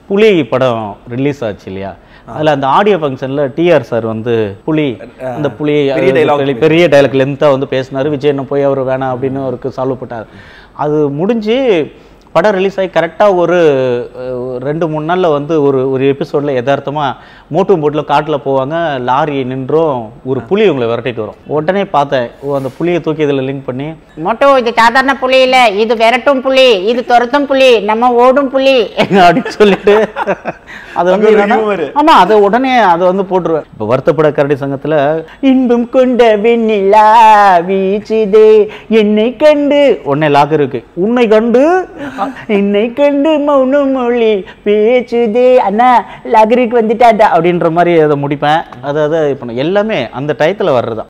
புலி படம் ரிலீஸ் ஆச்சு இல்லையா அதுல அந்த ஆடியோ ஃபங்க்ஷன்ல டிஆர் சார் வந்து புலி அந்த புலி பெரிய அது dialogue பெரிய- பெரிய டைலாக் லென்த்தாக வந்து பேசினாரு விஜய் என்ன போய் அவர் வேணாம் அப்படின்னு அவருக்கு சால்வ் பண்ணார் அது முடிஞ்சு படம் ரிலீஸ் ஆகி கரெக்டாக ஒரு அஹ், ரெண்டு மூணு நாளில் வந்து ஒரு ஒரு எபிசோடில் யதார்த்தமாக மோட்டு போட்டில் காட்டில் போவாங்க லாரி நின்றும் ஒரு புலி உங்களை விரட்டிட்டு வரும் உடனே பார்த்தேன் ஓ அந்த புலியை தூக்கி இதில் லிங்க் பண்ணி மொட்டோ இது சாதாரண புலி இல்ல இது விரட்டும் புலி இது துரத்தும் புலி நம்ம ஓடும் புலி அப்படின்னு சொல்லிட்டு அது வந்து அங்க ஒரு என்னன்னா- humor. ஆமா அதை உடனே அதை வந்து போட்டுருவேன் இப்போ வருத்தப்பட கரடி சங்கத்துல இன்பம் கொண்ட வெண்ணிலா வீச்சுதே என்னை கண்டு உன்னை லாக் இருக்கு உன்னை கண்டு என்னை கண்டு மௌன மொழி பேச்சுதே அண்ணா லாகரிக்கு வந்துட்டாடா அப்படின்ற மாதிரி அதை முடிப்பேன் அது அதை இப்போ எல்லாமே அந்த டயத்துல வர்றதா